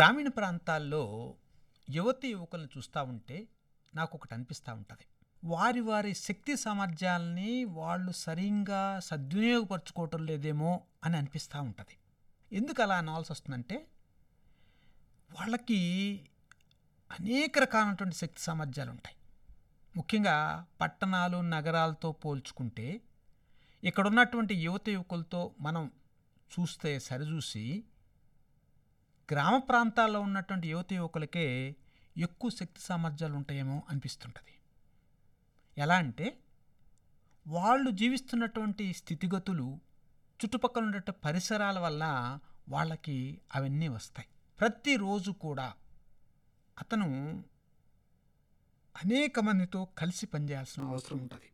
గ్రామీణ ప్రాంతాల్లో యువతి యువకులను చూస్తూ ఉంటే నాకు ఒకటి అనిపిస్తూ ఉంటుంది వారి వారి శక్తి సామర్థ్యాలని వాళ్ళు సరిగ్గా సద్వినియోగపరచుకోవటం లేదేమో అని అనిపిస్తూ ఉంటుంది ఎందుకు అలా అనాల్సి వస్తుందంటే వాళ్ళకి అనేక రకాలైనటువంటి శక్తి సామర్థ్యాలు ఉంటాయి ముఖ్యంగా పట్టణాలు నగరాలతో పోల్చుకుంటే ఇక్కడ ఉన్నటువంటి యువత యువకులతో మనం చూస్తే సరిచూసి గ్రామ ప్రాంతాల్లో ఉన్నటువంటి యువత యువకులకే ఎక్కువ శక్తి సామర్థ్యాలు ఉంటాయేమో అనిపిస్తుంటుంది ఎలా అంటే వాళ్ళు జీవిస్తున్నటువంటి స్థితిగతులు చుట్టుపక్కల ఉన్నటువంటి పరిసరాల వల్ల వాళ్ళకి అవన్నీ వస్తాయి ప్రతిరోజు కూడా అతను అనేక మందితో కలిసి పనిచేయాల్సిన అవసరం ఉంటుంది